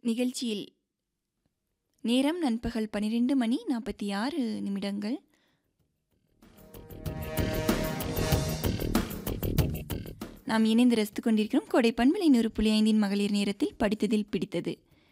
நிகழ்ச்சியில் நேரம் நண்பகல் பன்னிரெண்டு மணி நாற்பத்தி ஆறு நிமிடங்கள் நாம் இணைந்து ரசித்து கொண்டிருக்கிறோம் கோடை பண்பலை நூறு புள்ளி ஐந்தின் மகளிர் நேரத்தில் படித்ததில் பிடித்தது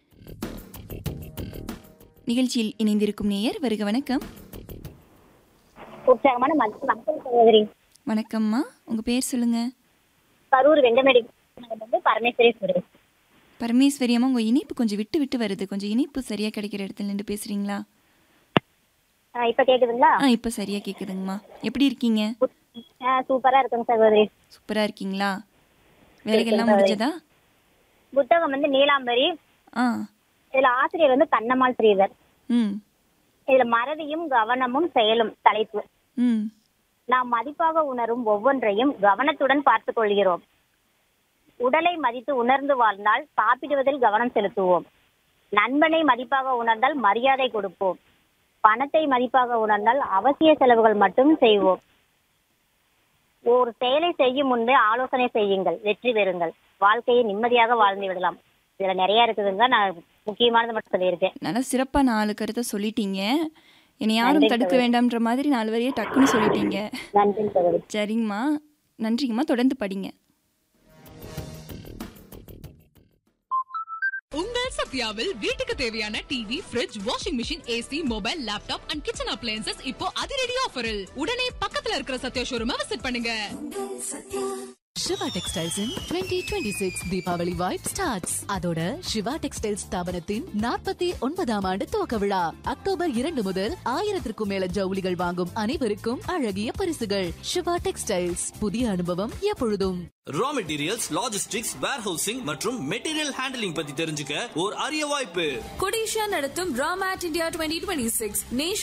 நிகழ்ச்சியில் இணைந்திருக்கும் நேயர் வருக வணக்கம் உற்சாகமான மதிப்பு மக்கள் சகோதரி வணக்கம்மா உங்கள் பேர் சொல்லுங்க கரூர் வெங்கமேடி வந்து பரமேஸ்வரி சுரேஷ் பரமேஸ்வரி அம்மா உங்கள் இனிப்பு கொஞ்சம் விட்டு விட்டு வருது கொஞ்சம் இனிப்பு சரியாக கிடைக்கிற இடத்துல நின்று பேசுகிறீங்களா ஆ, இப்ப கேக்குதுங்களா ஆ இப்போ சரியாக கேட்குதுங்கம்மா எப்படி இருக்கீங்க ஆ, சூப்பரா இருக்குங்க சகோதரி சூப்பராக இருக்கீங்களா வேலைகள்லாம் முடிஞ்சதா புத்தகம் வந்து நீலாம்பரி ஆ இதுல ஆசிரியர் வந்து கண்ணம்மாள் ஸ்ரீதர் ம் இதுல மறதியும் கவனமும் செயலும் தலைப்பு ம் நாம் மதிப்பாக உணரும் ஒவ்வொன்றையும் கவனத்துடன் பார்த்துக் கொள்கிறோம் உடலை மதித்து உணர்ந்து வாழ்ந்தால் சாப்பிடுவதில் கவனம் செலுத்துவோம் நண்பனை மதிப்பாக உணர்ந்தால் மரியாதை கொடுப்போம் பணத்தை மதிப்பாக உணர்ந்தால் அவசிய செலவுகள் மட்டும் செய்வோம் ஒரு செயலை செய்யும் முன்பே ஆலோசனை செய்யுங்கள் வெற்றி பெறுங்கள் வாழ்க்கையை நிம்மதியாக வாழ்ந்து விடலாம் இதுல நிறைய இருக்குதுங்க நான் முக்கியமானது மட்டும் சொல்லியிருக்கேன் நல்லா சிறப்பாக நாலு கருத்தை சொல்லிட்டீங்க என்னை யாரும் நன்றி தடுக்க வேண்டாம்ன்ற மாதிரி நாலு வரையே டக்குன்னு சொல்லிட்டீங்க நன்றி சகோதரி சரிங்கம்மா நன்றிங்கம்மா தொடர்ந்து படிங்க உங்கள் சத்யாவில் வீட்டுக்கு தேவையான TV fridge washing machine AC mobile laptop and kitchen appliances இப்போ அதிரடி ஆஃபரில் உடனே பக்கத்துல இருக்கிற சத்யா ஷோரூமை விசிட் பண்ணுங்க Siva textiles in twenty twenty six Deepavali vibe starts அதோட சிவா டெக்ஸ்டைல்ஸ் ஸ்தாபனத்தின் நாற்பத்தி ஒன்பதாம் ஆண்டு துவக்க விழா அக்டோபர் இரண்டு முதல் ஆயிரத்திற்கும் மேல ஜவுளிகள் வாங்கும் அனைவருக்கும் அழகிய பரிசுகள் சிவா டெக்ஸ்டைல்ஸ் புதிய அனுபவம் எப்பொழுதும் ரா மெட்டீரியல்ஸ் லாஜிஸ்டிக்ஸ் வேர்ஹவுசிங் மற்றும் மெட்டீரியல் ஹேண்டலிங் பத்தி தெரிஞ்சுக்க ஒரு அரிய வாய்ப்பு கொடிஷியா நடத்தும் Ramet India twenty twenty six